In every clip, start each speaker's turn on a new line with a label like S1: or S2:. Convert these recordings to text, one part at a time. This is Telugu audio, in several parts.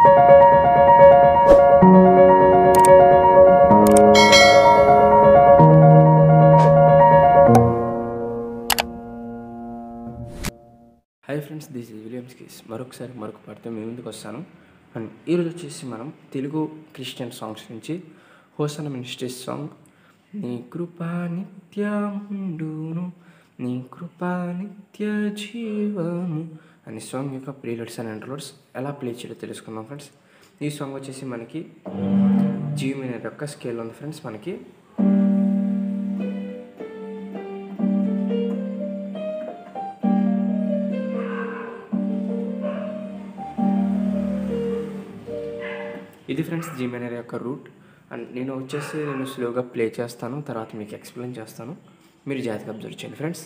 S1: hi friends this is Williams Case మరొకసారి మరొక పాటతో మీ ముందుకు వస్తాను అండ్ ఈరోజు వచ్చేసి మనం తెలుగు క్రిస్టియన్ సాంగ్స్ నుంచి హోసన మినిస్ట్రీస్ సాంగ్ నీ కృపా నిత్యముండును నీ కృపా నిత్య జీవము అనే సాంగ్ యొక్క ప్రీలోడ్స్ అండ్ ఇంటర్లోడ్స్ ఎలా ప్లే చేయడో తెలుసుకుందాం ఫ్రెండ్స్ ఈ సాంగ్ వచ్చేసి మనకి జీ మినర్ యొక్క స్కేల్ ఉంది ఫ్రెండ్స్ మనకి ఇది ఫ్రెండ్స్ జీ మేనర్ యొక్క రూట్ అండ్ నేను వచ్చేసి నేను స్లోగా ప్లే చేస్తాను తర్వాత మీకు ఎక్స్ప్లెయిన్ చేస్తాను మీరు జాగ్రత్తగా అబ్జర్వ్ చేయండి ఫ్రెండ్స్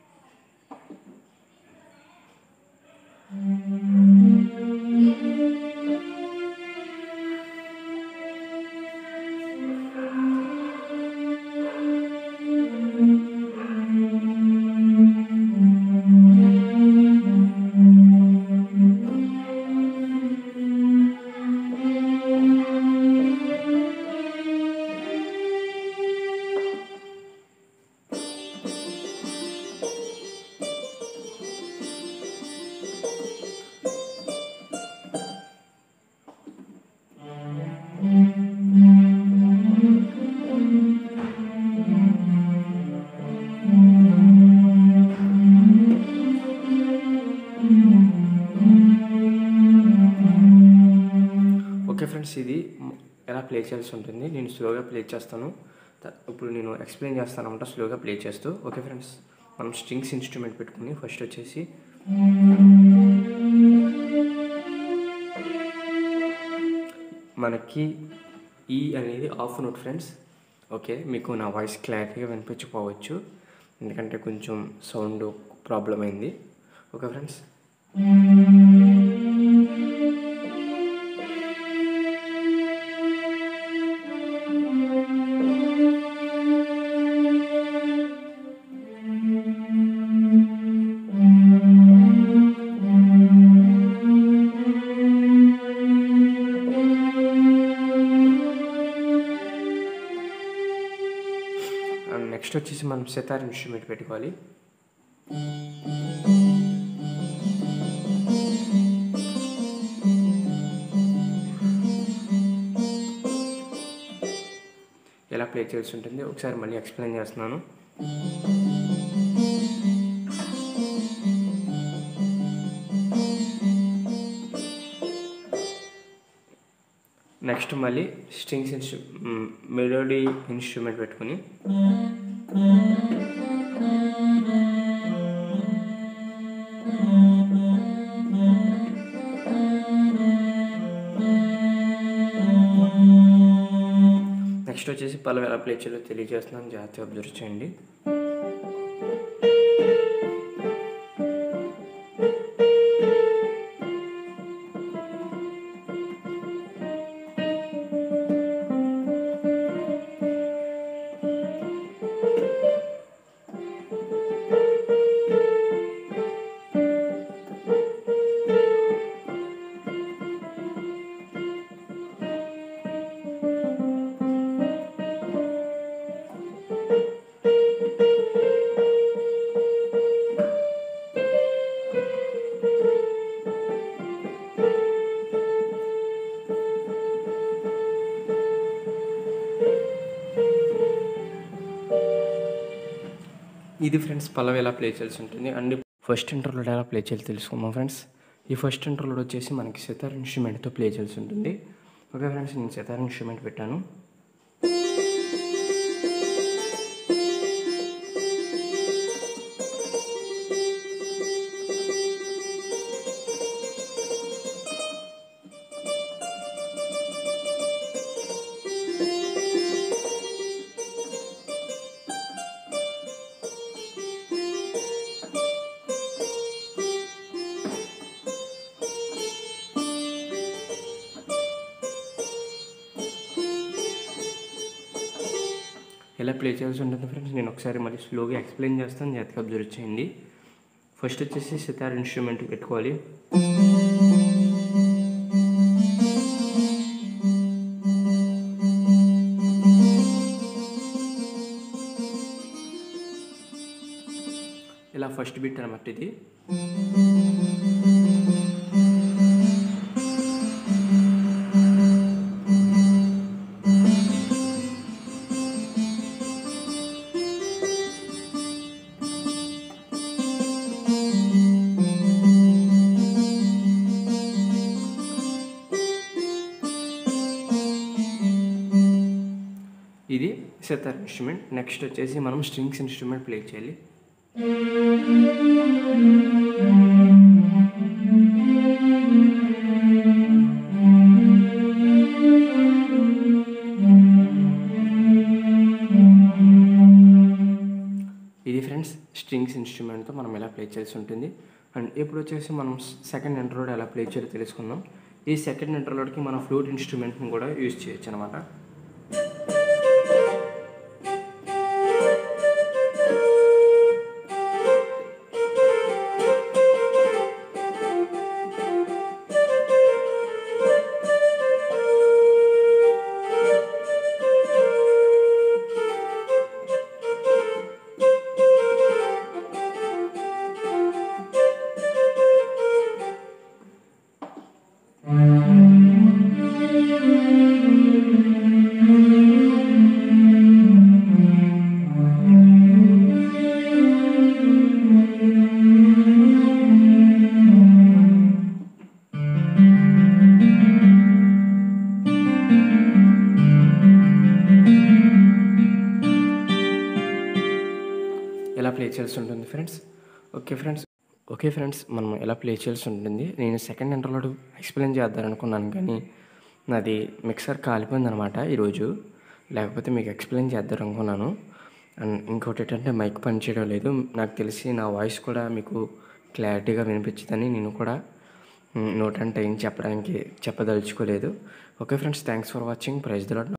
S1: ఓకే ఫ్రెండ్స్ ఇది మ- ఎలా ప్లే చేయాల్సి ఉంటుంది నేను స్లోగా ప్లే చేస్తాను త- ఇప్పుడు నేను ఎక్స్ప్లెయిన్ చేస్తాను అనమాట స్లోగా ప్లే చేస్తూ ఓకే ఫ్రెండ్స్ మనం స్ట్రింగ్స్ ఇన్స్ట్రుమెంట్ పెట్టుకుని ఫస్ట్ వచ్చేసి మనకి ఈ అనేది ఆఫ్ నోట్ ఫ్రెండ్స్ ఓకే మీకు నా వాయిస్ క్లారిటీగా వినిపించకపోవచ్చు ఎందుకంటే కొంచెం సౌండ్ ప్రాబ్లం అయింది ఓకే ఫ్రెండ్స్ అండ్ నెక్స్ట్ వచ్చేసి మనం సితార్ ఇన్స్ట్రుమెంట్ పెట్టుకోవాలి ఎలా ప్లే చేయాల్సి ఉంటుంది ఒకసారి మళ్ళీ ఎక్స్ప్లెయిన్ చేస్తున్నాను నెక్స్ట్ మళ్ళీ స్ట్రింగ్స్ ఇన్స్ట్రు మెలోడీ ఇన్స్ట్రుమెంట్ పెట్టుకుని నెక్స్ట్ వచ్చేసి పల్లవి ఎలా ప్లే చేయాలో తెలియజేస్తున్నాను జాగ్రత్తగా అబ్జర్వ్ చేయండి ఇది ఫ్రెండ్స్ పల్లవి ఎలా ప్లే చేయాల్సి ఉంటుంది అండ్ ఫస్ట్ ఇంటర్లోడ్ ఎలా ప్లే చేయాలి తెలుసుకుందాం ఫ్రెండ్స్ ఈ ఫస్ట్ ఇంటర్లోడ్ వచ్చేసి మనకి సితార్ ఇన్స్ట్రుమెంట్తో ప్లే చేయాల్సి ఉంటుంది ఓకే ఫ్రెండ్స్ నేను సితార్ ఇన్స్ట్రుమెంట్ పెట్టాను ఎలా ప్లే చేయాల్సి ఉంటుంది ఫ్రెండ్స్ నేను ఒకసారి మళ్ళీ స్లోగా ఎక్స్ప్లెయిన్ చేస్తాను జాగ్రత్తగా అబ్జర్వ్ చేయండి ఫస్ట్ వచ్చేసి సితార్ ఇన్స్ట్రుమెంట్ పెట్టుకోవాలి ఫస్ట్ బిట్ అనమాట ఇది ఇది సెతార్ ఇన్స్ట్రుమెంట్ నెక్స్ట్ వచ్చేసి మనం స్ట్రింగ్స్ ఇన్స్ట్రుమెంట్ ప్లే చేయాలి ఇది ఫ్రెండ్స్ స్ట్రింగ్స్ ఇన్స్ట్రుమెంట్తో మనం ఎలా ప్లే చేయాల్సి ఉంటుంది అండ్ ఇప్పుడు వచ్చేసి మనం సెకండ్ ఇంట్రోడ్ ఎలా ప్లే చేయాలో తెలుసుకుందాం ఈ సెకండ్ ఇంట్రోలోకి మనం ఫ్లూట్ ఇన్స్ట్రుమెంట్ని కూడా యూజ్ చేయొచ్చు అనమాట ఎలా ప్లే చేయాల్సి ఉంటుంది friends okay friends okay friends మనం ఎలా ప్లే చేయాల్సి ఉంటుంది నేను సెకండ్ ఇంటర్లో ఎక్స్ప్లెయిన్ చేద్దామనుకున్నాను కానీ నాది మిక్సర్ కాలిపోయింది అనమాట ఈరోజు లేకపోతే మీకు ఎక్స్ప్లెయిన్ చేద్దాం అనుకున్నాను అండ్ ఇంకోటి ఏంటంటే మైక్ పనిచేయడం లేదు నాకు తెలిసి నా వాయిస్ కూడా మీకు క్లారిటీగా వినిపించదని నేను కూడా నోట్ అంటే ఏం చెప్పడానికి చెప్పదలుచుకోలేదు okay friends thanks for watching praise the lot